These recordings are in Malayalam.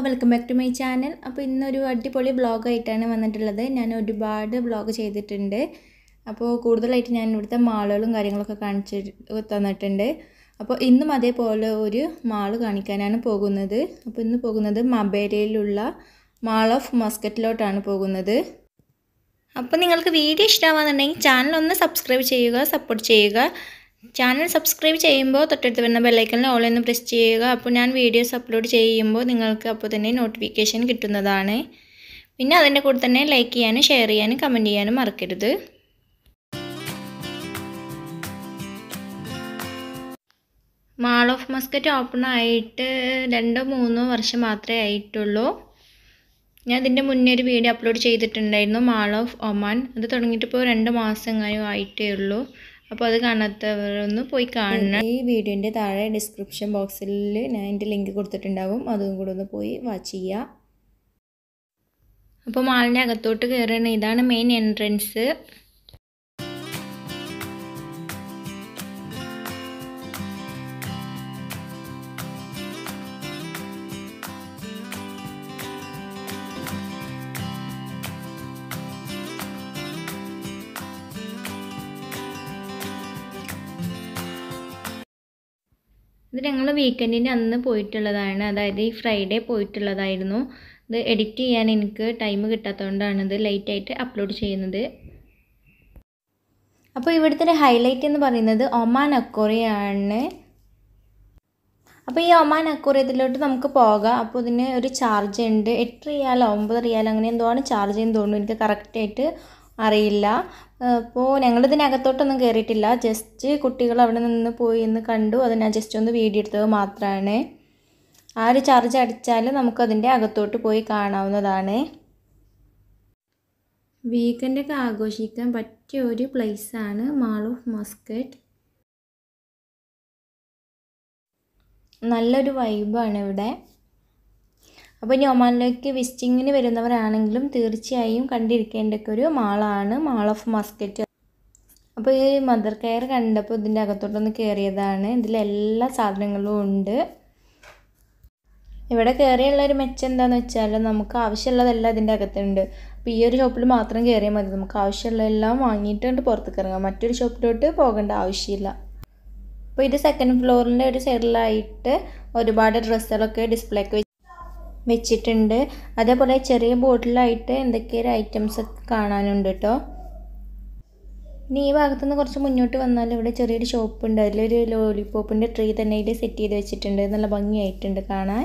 welcome back to my channel അപ്പോൾ ഇന്നൊരു അടിപൊളി വ്ളോഗായിട്ടാണ് വന്നിട്ടുള്ളത് ഞാൻ ഒരുപാട് വ്ളോഗ് ചെയ്തിട്ടുണ്ട് അപ്പോൾ കൂടുതലായിട്ട് ഞാൻ ഇവിടുത്തെ മാളുകളും കാര്യങ്ങളൊക്കെ കാണിച്ച് തന്നിട്ടുണ്ട് അപ്പോൾ ഇന്നും അതേപോലെ ഒരു മാള് കാണിക്കാനാണ് പോകുന്നത് അപ്പോൾ ഇന്ന് പോകുന്നത് മബേരയിലുള്ള മാൾ ഓഫ് മസ്കറ്റിലോട്ടാണ് പോകുന്നത് അപ്പോൾ നിങ്ങൾക്ക് വീഡിയോ ഇഷ്ടമാകുന്നുണ്ടെങ്കിൽ ചാനൽ ഒന്ന് സബ്സ്ക്രൈബ് ചെയ്യുക സപ്പോർട്ട് ചെയ്യുക ചാനൽ സബ്സ്ക്രൈബ് ചെയ്യുമ്പോൾ തൊട്ടടുത്ത് വരുന്ന ബെല്ലൈക്കണിൽ ഓൾ എന്ന് പ്രസ് ചെയ്യുക അപ്പോൾ ഞാൻ വീഡിയോസ് അപ്ലോഡ് ചെയ്യുമ്പോൾ നിങ്ങൾക്ക് അപ്പോൾ തന്നെ നോട്ടിഫിക്കേഷൻ കിട്ടുന്നതാണ് പിന്നെ അതിൻ്റെ കൂടെ തന്നെ ലൈക്ക് ചെയ്യാനും ഷെയർ ചെയ്യാനും കമൻറ്റ് ചെയ്യാനും മറക്കരുത് മാൾ ഓഫ് മസ്കറ്റ് ഓപ്പൺ ആയിട്ട് രണ്ടോ മൂന്നോ വർഷം മാത്രമേ ആയിട്ടുള്ളൂ ഞാൻ ഇതിൻ്റെ മുന്നേ ഒരു വീഡിയോ അപ്ലോഡ് ചെയ്തിട്ടുണ്ടായിരുന്നു മാൾ ഓഫ് ഒമാൻ അത് തുടങ്ങിയിട്ട് ഇപ്പോൾ രണ്ട് മാസം എങ്ങാനും ആയിട്ടേ ഉള്ളൂ അപ്പോൾ അത് കാണാത്തവരൊന്ന് പോയി കാണണം ഈ വീഡിയോൻ്റെ താഴെ ഡിസ്ക്രിപ്ഷൻ ബോക്സിൽ ഞാൻ എൻ്റെ ലിങ്ക് കൊടുത്തിട്ടുണ്ടാവും അതും കൂടെ ഒന്ന് പോയി വാച്ച് ചെയ്യുക അപ്പോൾ മാളിൻ്റെ അകത്തോട്ട് കയറണം ഇതാണ് മെയിൻ എൻട്രൻസ് ഇത് ഞങ്ങൾ വീക്കെൻഡിൻ്റെ അന്ന് പോയിട്ടുള്ളതാണ് അതായത് ഈ ഫ്രൈഡേ പോയിട്ടുള്ളതായിരുന്നു ഇത് എഡിറ്റ് ചെയ്യാൻ എനിക്ക് ടൈം കിട്ടാത്തതുകൊണ്ടാണ് ഇത് ലേറ്റായിട്ട് അപ്ലോഡ് ചെയ്യുന്നത് അപ്പോൾ ഇവിടുത്തെ ഒരു ഹൈലൈറ്റ് എന്ന് പറയുന്നത് ഒമാൻ അക്കോറിയാണ് അപ്പോൾ ഈ ഒമാൻ അക്കോറിയത്തിലോട്ട് നമുക്ക് പോകാം അപ്പോൾ ഇതിന് ഒരു ചാർജ് ഉണ്ട് എട്ട് റിയാലോ ഒമ്പത് റിയാലോ അങ്ങനെ എന്തോ ആണ് ചാർജ് ചെയ്യുന്ന തോന്നുന്നു എനിക്ക് കറക്റ്റായിട്ട് അറിയില്ല അപ്പോൾ ഞങ്ങളിതിനകത്തോട്ടൊന്നും കയറിയിട്ടില്ല ജസ്റ്റ് കുട്ടികൾ അവിടെ നിന്ന് പോയി എന്ന് കണ്ടു അത് ഞാൻ ജസ്റ്റ് ഒന്ന് വീഡിയോ എടുത്തത് മാത്രമാണ് ആ ഒരു ചാർജ് അടിച്ചാൽ നമുക്കതിൻ്റെ അകത്തോട്ട് പോയി കാണാവുന്നതാണ് വീക്കെൻഡൊക്കെ ആഘോഷിക്കാൻ പറ്റിയ ഒരു പ്ലേസാണ് മാൾ ഓഫ് മസ്കറ്റ് നല്ലൊരു വൈബാണ് ഇവിടെ അപ്പോൾ ഇനി ഒമാനിലേക്ക് വിസിറ്റിങ്ങിന് വരുന്നവരാണെങ്കിലും തീർച്ചയായും കണ്ടിരിക്കേണ്ട ഒരു മാളാണ് മാൾ ഓഫ് മസ്കറ്റ് അപ്പോൾ ഈ മദർ കെയർ കണ്ടപ്പോൾ ഇതിൻ്റെ അകത്തോട്ടൊന്ന് കയറിയതാണ് ഇതിലെല്ലാ സാധനങ്ങളും ഉണ്ട് ഇവിടെ കയറിയുള്ള ഒരു മെച്ചം എന്താണെന്ന് വെച്ചാൽ നമുക്ക് ആവശ്യമുള്ളതെല്ലാം ഇതിൻ്റെ അകത്തുണ്ട് അപ്പോൾ ഈ ഒരു ഷോപ്പിൽ മാത്രം കയറിയാൽ മതി നമുക്ക് ആവശ്യമുള്ളതെല്ലാം വാങ്ങിയിട്ടുണ്ട് പുറത്തേക്ക് ഇറങ്ങാം മറ്റൊരു ഷോപ്പിലോട്ട് പോകേണ്ട ആവശ്യമില്ല അപ്പോൾ ഇത് സെക്കൻഡ് ഫ്ലോറിൻ്റെ ഒരു സൈഡിലായിട്ട് ഒരുപാട് ഡ്രസ്സുകളൊക്കെ ഡിസ്പ്ലേക്ക് വെച്ചിട്ടുണ്ട് അതേപോലെ ചെറിയ ബോട്ടിലായിട്ട് എന്തൊക്കെയൊരു ഐറ്റംസ് ഒക്കെ കാണാനുണ്ട് കേട്ടോ ഇനി ഈ ഭാഗത്തുനിന്ന് കുറച്ച് മുന്നോട്ട് വന്നാൽ ഇവിടെ ചെറിയൊരു ഷോപ്പ് ഉണ്ട് അതിലൊരു ലോലിപോപ്പിൻ്റെ ട്രീ തന്നെ ഇതിൽ സെറ്റ് ചെയ്ത് വെച്ചിട്ടുണ്ട് നല്ല ഭംഗിയായിട്ടുണ്ട് കാണാൻ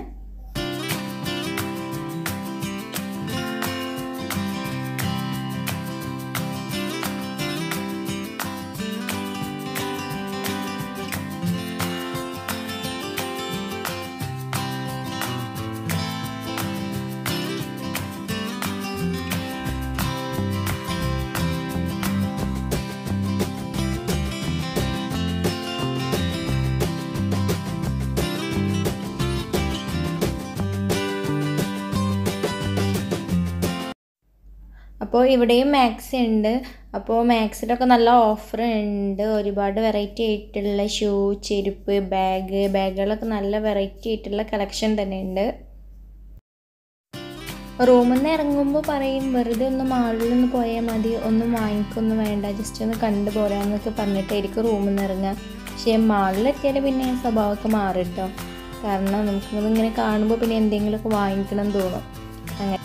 അപ്പോൾ ഇവിടെയും മാക്സി ഉണ്ട് അപ്പോൾ മാക്സിലൊക്കെ നല്ല ഓഫർ ഉണ്ട് ഒരുപാട് വെറൈറ്റി ആയിട്ടുള്ള ഷൂ ചെരുപ്പ് ബാഗ് ബാഗുകളൊക്കെ നല്ല വെറൈറ്റി ആയിട്ടുള്ള കളക്ഷൻ തന്നെ ഉണ്ട് റൂമിൽ നിന്ന് ഇറങ്ങുമ്പോൾ പറയും വെറുതെ ഒന്ന് മാളിൽ നിന്ന് പോയാൽ മതി ഒന്നും വാങ്ങിക്കൊന്നും വേണ്ട ജസ്റ്റ് ഒന്ന് കണ്ടു പോരാന്നൊക്കെ പറഞ്ഞിട്ടായിരിക്കും റൂമിൽ നിന്ന് ഇറങ്ങുക പക്ഷേ മാളിലെത്തിയാൽ പിന്നെ സ്വഭാവമൊക്കെ മാറും കേട്ടോ കാരണം നമുക്ക് ഇങ്ങനെ കാണുമ്പോൾ പിന്നെ എന്തെങ്കിലുമൊക്കെ വാങ്ങിക്കണം തോന്നും അങ്ങനെ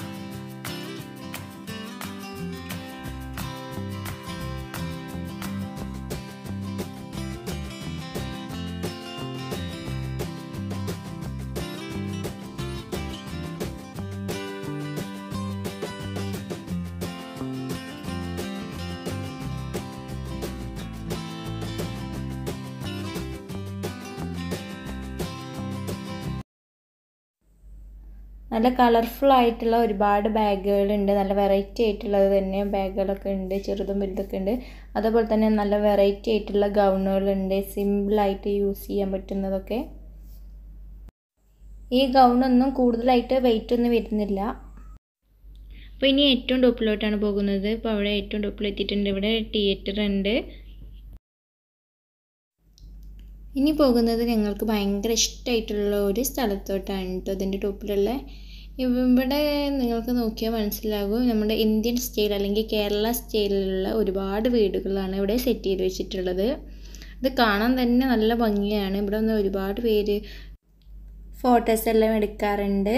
നല്ല കളർഫുൾ ആയിട്ടുള്ള ഒരുപാട് ബാഗുകളുണ്ട് നല്ല വെറൈറ്റി ആയിട്ടുള്ളത് തന്നെ ബാഗുകളൊക്കെ ഉണ്ട് ചെറുതും വലുതൊക്കെ ഉണ്ട് അതുപോലെ തന്നെ നല്ല വെറൈറ്റി ആയിട്ടുള്ള ഗൗണുകളുണ്ട് സിമ്പിളായിട്ട് യൂസ് ചെയ്യാൻ പറ്റുന്നതൊക്കെ ഈ ഗൗണൊന്നും കൂടുതലായിട്ട് വെയിറ്റ് ഒന്നും വരുന്നില്ല അപ്പോൾ ഇനി ഏറ്റവും ടോപ്പിലോട്ടാണ് പോകുന്നത് ഇപ്പോൾ അവിടെ ഏറ്റവും ടോപ്പിൽ എത്തിയിട്ടുണ്ട് ഇവിടെ തിയേറ്റർ ഉണ്ട് ഇനി പോകുന്നത് ഞങ്ങൾക്ക് ഭയങ്കര ഇഷ്ടമായിട്ടുള്ള ഒരു സ്ഥലത്തോട്ടാണ് കേട്ടോ അതിൻ്റെ ടോപ്പിലുള്ള ഇവിടെ നിങ്ങൾക്ക് നോക്കിയാൽ മനസ്സിലാകും നമ്മുടെ ഇന്ത്യൻ സ്റ്റൈൽ അല്ലെങ്കിൽ കേരള സ്റ്റൈലിലുള്ള ഒരുപാട് വീടുകളാണ് ഇവിടെ സെറ്റ് ചെയ്ത് വെച്ചിട്ടുള്ളത് ഇത് കാണാൻ തന്നെ നല്ല ഭംഗിയാണ് ഇവിടെ നിന്ന് ഒരുപാട് പേര് ഫോട്ടോസ് എല്ലാം എടുക്കാറുണ്ട്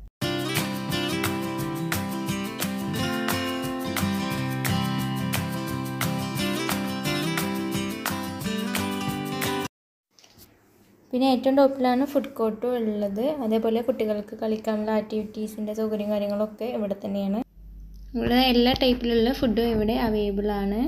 പിന്നെ ഏറ്റവും ടോപ്പിലാണ് ഫുഡ് കോർട്ടും ഉള്ളത് അതേപോലെ കുട്ടികൾക്ക് കളിക്കാനുള്ള ആക്ടിവിറ്റീസിൻ്റെ സൗകര്യം കാര്യങ്ങളൊക്കെ ഇവിടെ തന്നെയാണ് ഇവിടെ എല്ലാ ടൈപ്പിലുള്ള ഫുഡും ഇവിടെ അവൈലബിൾ ആണ്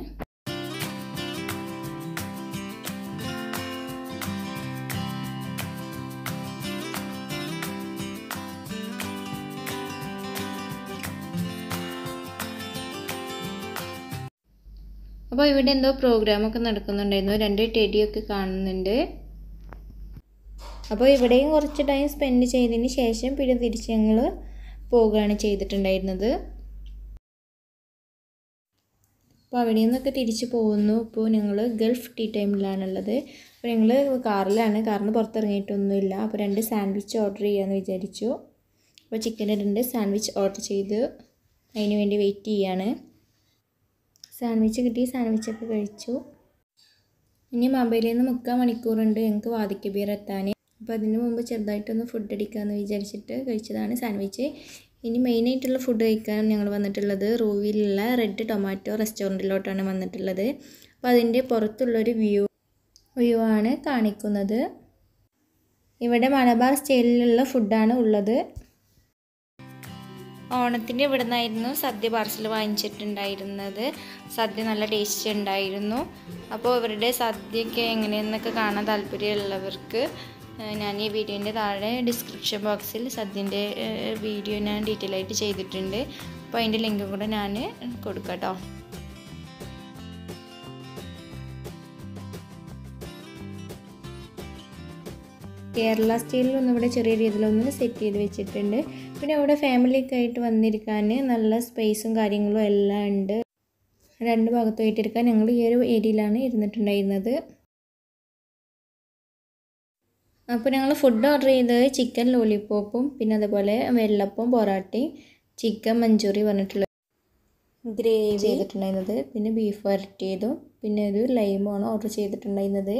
അപ്പോൾ ഇവിടെ എന്തോ പ്രോഗ്രാമൊക്കെ നടക്കുന്നുണ്ടായിരുന്നു രണ്ട് ടെഡിയൊക്കെ കാണുന്നുണ്ട് അപ്പോൾ ഇവിടെയും കുറച്ച് ടൈം സ്പെൻഡ് ചെയ്തതിന് ശേഷം പിന്നെ തിരിച്ച് ഞങ്ങൾ പോവുകയാണ് ചെയ്തിട്ടുണ്ടായിരുന്നത് അപ്പോൾ അവിടെ നിന്നൊക്കെ തിരിച്ച് പോകുന്നു ഇപ്പോൾ ഞങ്ങൾ ഗൾഫ് ടീ ടൈമിലാണുള്ളത് അപ്പോൾ ഞങ്ങൾ കാറിലാണ് കാറിന് പുറത്തിറങ്ങിയിട്ടൊന്നുമില്ല അപ്പോൾ രണ്ട് സാൻഡ്വിച്ച് ഓർഡർ ചെയ്യാമെന്ന് വിചാരിച്ചു അപ്പോൾ ചിക്കൻ്റെ രണ്ട് സാൻഡ്വിച്ച് ഓർഡർ ചെയ്ത് അതിന് വേണ്ടി വെയിറ്റ് ചെയ്യാണ് സാൻഡ്വിച്ച് കിട്ടി സാൻഡ്വിച്ചൊക്കെ കഴിച്ചു ഇനി മൊബൈലിൽ നിന്ന് മുക്കാൽ മണിക്കൂറുണ്ട് ഞങ്ങൾക്ക് വാതിക്ക ബീർ എത്താൻ അപ്പോൾ അതിന് മുമ്പ് ചെറുതായിട്ടൊന്ന് ഫുഡ് അടിക്കാമെന്ന് വിചാരിച്ചിട്ട് കഴിച്ചതാണ് സാൻഡ്വിച്ച് ഇനി മെയിനായിട്ടുള്ള ഫുഡ് കഴിക്കാൻ ഞങ്ങൾ വന്നിട്ടുള്ളത് റൂവിലുള്ള റെഡ് ടൊമാറ്റോ റെസ്റ്റോറൻറ്റിലോട്ടാണ് വന്നിട്ടുള്ളത് അപ്പോൾ അതിൻ്റെ പുറത്തുള്ളൊരു വ്യൂ വ്യൂ ആണ് കാണിക്കുന്നത് ഇവിടെ മലബാർ സ്റ്റൈലിലുള്ള ഫുഡാണ് ഉള്ളത് ഓണത്തിൻ്റെ ഇവിടെ നിന്നായിരുന്നു സദ്യ പാർസൽ വാങ്ങിച്ചിട്ടുണ്ടായിരുന്നത് സദ്യ നല്ല ടേസ്റ്റ് ഉണ്ടായിരുന്നു അപ്പോൾ ഇവരുടെ സദ്യയൊക്കെ എങ്ങനെയെന്നൊക്കെ കാണാൻ താല്പര്യമുള്ളവർക്ക് ഞാൻ ഈ വീഡിയോൻ്റെ താഴെ ഡിസ്ക്രിപ്ഷൻ ബോക്സിൽ സദ്യൻ്റെ വീഡിയോ ഞാൻ ഡീറ്റെയിൽ ആയിട്ട് ചെയ്തിട്ടുണ്ട് അപ്പോൾ അതിൻ്റെ ലിങ്കും കൂടെ ഞാൻ കൊടുക്കാം കേട്ടോ കേരള സ്റ്റൈലിലൊന്നും ഇവിടെ ചെറിയ രീതിയിലൊന്ന് സെറ്റ് ചെയ്ത് വെച്ചിട്ടുണ്ട് പിന്നെ ഇവിടെ ഫാമിലിയൊക്കെ ആയിട്ട് വന്നിരിക്കാൻ നല്ല സ്പേസും കാര്യങ്ങളും എല്ലാം ഉണ്ട് രണ്ട് ഭാഗത്തായിട്ട് ഇരിക്കാൻ ഞങ്ങൾ ഈ ഒരു ഏരിയയിലാണ് ഇരുന്നിട്ടുണ്ടായിരുന്നത് അപ്പോൾ ഞങ്ങൾ ഫുഡ് ഓർഡർ ചെയ്തത് ചിക്കൻ ലോലിപ്പോപ്പും പിന്നെ അതുപോലെ വെള്ളപ്പവും പൊറാട്ടയും ചിക്കൻ മഞ്ചൂരി പറഞ്ഞിട്ടുള്ള ഗ്രേവി ചെയ്തിട്ടുണ്ടായിരുന്നത് പിന്നെ ബീഫ് വരട്ടിയതും പിന്നെ ഒരു ലൈമുമാണ് ഓർഡർ ചെയ്തിട്ടുണ്ടായിരുന്നത്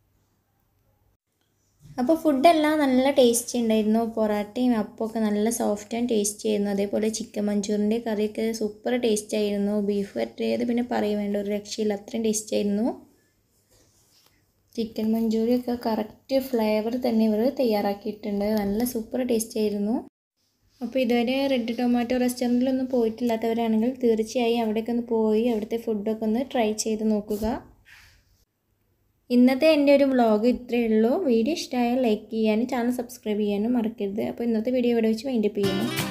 അപ്പോൾ ഫുഡെല്ലാം നല്ല ടേസ്റ്റി ഉണ്ടായിരുന്നു പൊറാട്ടയും അപ്പമൊക്കെ നല്ല സോഫ്റ്റ് ആൻഡ് ടേസ്റ്റി ആയിരുന്നു അതേപോലെ ചിക്കൻ മഞ്ചൂറിൻ്റെ കറിയൊക്കെ സൂപ്പർ ടേസ്റ്റ് ആയിരുന്നു ബീഫ് വരട്ടിയത് പിന്നെ പറയും വേണ്ട ഒരു രക്ഷയില്ല അത്രയും ടേസ്റ്റ് ആയിരുന്നു ചിക്കൻ മഞ്ചൂരിയൊക്കെ കറക്റ്റ് ഫ്ലേവർ തന്നെ ഇവർ തയ്യാറാക്കിയിട്ടുണ്ട് നല്ല സൂപ്പർ ടേസ്റ്റ് ആയിരുന്നു അപ്പോൾ ഇതുവരെ റെഡ് ടൊമാറ്റോ റെസ്റ്റോറൻറ്റിലൊന്നും പോയിട്ടില്ലാത്തവരാണെങ്കിൽ തീർച്ചയായും അവിടേക്ക് ഒന്ന് പോയി അവിടുത്തെ ഫുഡൊക്കെ ഒന്ന് ട്രൈ ചെയ്ത് നോക്കുക ഇന്നത്തെ എൻ്റെ ഒരു വ്ളോഗ് ഇത്രയേ ഉള്ളൂ വീഡിയോ ഇഷ്ടമായാൽ ലൈക്ക് ചെയ്യാനും ചാനൽ സബ്സ്ക്രൈബ് ചെയ്യാനും മറക്കരുത് അപ്പോൾ ഇന്നത്തെ വീഡിയോ ഇവിടെ വെച്ച് വൈൻഡപ്പ് ചെയ്യുന്നു